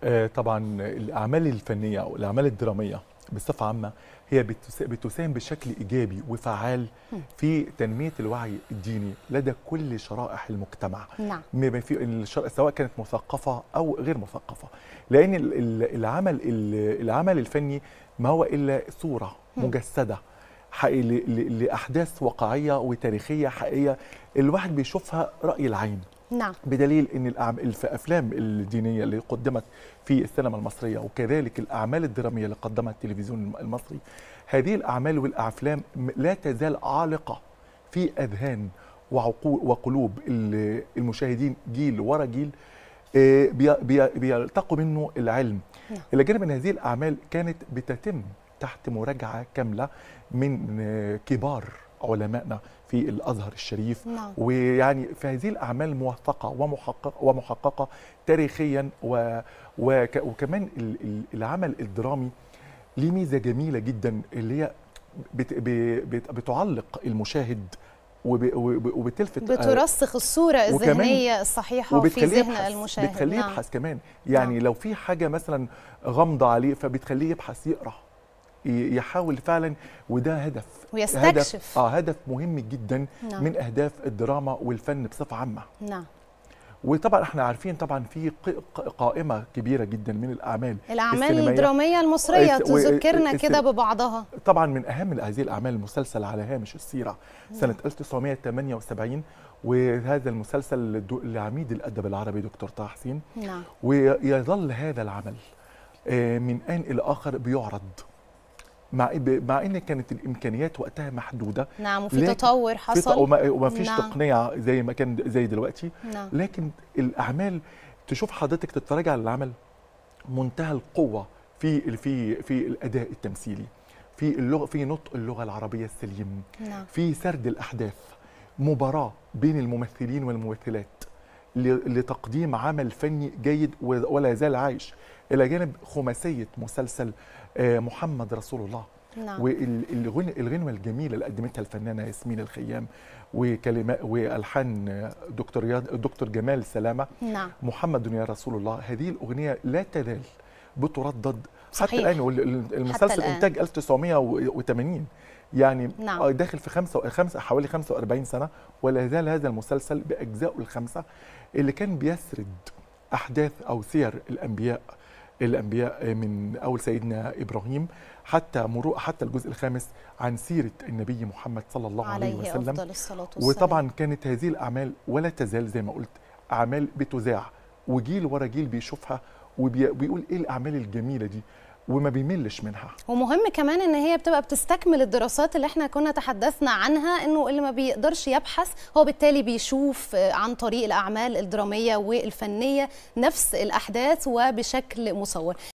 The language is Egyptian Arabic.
آه، طبعا الاعمال الفنيه او الاعمال الدراميه بصفه عامه هي بتس- بتساهم بشكل ايجابي وفعال في تنميه الوعي الديني لدى كل شرائح المجتمع نعم بما في الشر... سواء كانت مثقفه او غير مثقفه لان ال- ال- العمل ال- العمل الفني ما هو الا صوره مجسده حقيقي ل- ل- لاحداث واقعيه وتاريخيه حقيقيه الواحد بيشوفها راي العين نعم بدليل ان الأعم- الافلام الدينيه اللي قدمت في السينما المصريه وكذلك الاعمال الدراميه اللي قدمها التلفزيون المصري هذه الاعمال والافلام م- لا تزال عالقه في اذهان وعقول وقلوب ال- المشاهدين جيل ورا جيل آه، بي- بي- بيلتقوا منه العلم نعم. الى جانب ان هذه الاعمال كانت بتتم تحت مراجعه كامله من آه، كبار علمائنا في الازهر الشريف نعم ويعني في هذه الاعمال موثقه ومحققه ومحققه تاريخيا و وك وكمان ال- ال- العمل الدرامي ليه ميزه جميله جدا اللي هي بت ب- بت بتعلق المشاهد وب وب وبتلفت آه، بترسخ الصورة وكمان- الذهنية الصحيحة في وبتخليه ذهن يبحث المشاهد بتخليه نعم. يبحث كمان يعني نعم. لو في حاجه مثلا غامضه عليه فبتخليه يبحث يقرا ي- يحاول فعلا وده هدف ويستكشف. هدف اه هدف مهم جدا نعم. من اهداف الدراما والفن بصفه عامه نعم وطبعا احنا عارفين طبعا في ق- ق- قائمه كبيره جدا من الاعمال الأعمال السينمائية. الدرامية المصرية الس- و- تذكرنا الس- كده ببعضها طبعا من اهم هذه الاعمال المسلسل على هامش السيره سنه 1978 وهذا المسلسل للدو- لعميد الادب العربي دكتور طه حسين نعم ويظل هذا العمل آه، من آن إلى آخر بيعرض مع ب- مع ان كانت الامكانيات وقتها محدوده نعم وفي لكن تطور في ط- حصل وما وما فيش نعم. تقنيه زي ما كان زي دلوقتي نعم لكن الاعمال تشوف حضرتك تتفرج على العمل منتهى القوه في في في الاداء التمثيلي في اللغه في نطق اللغه العربيه السليم نعم في سرد الاحداث مباراه بين الممثلين والممثلات ل- لتقديم عمل فني جيد و- ولا يزال عايش الى جانب خماسيه مسلسل آه، محمد رسول الله نعم والغنوه الجميله اللي قدمتها الفنانه ياسمين الخيام وكلمات والحان آه، دكتور رياض دكتور جمال سلامه نعم محمد يا رسول الله هذه الاغنيه لا تزال بتردد صحيح. حتى الان والمسلسل الآن. انتاج 1980 يعني نعم. آه، داخل في خمسة خمسة حوالي 45 سنه ولا يزال هذا المسلسل باجزائه الخمسه اللي كان بيسرد احداث او سير الانبياء الانبياء من اول سيدنا ابراهيم حتى مرور حتى الجزء الخامس عن سيره النبي محمد صلى الله عليه, عليه وسلم أفضل الصلاة والسلام وطبعا كانت هذه الاعمال ولا تزال زي ما قلت اعمال بتذاع وجيل ورا جيل بيشوفها وبيقول ايه الاعمال الجميله دي وما بيملش منها ومهم كمان ان هي بتبقى بتستكمل الدراسات اللي احنا كنا تحدثنا عنها انه اللي ما بيقدرش يبحث هو بالتالي بيشوف آه، عن طريق الاعمال الدراميه والفنيه نفس الاحداث وبشكل مصور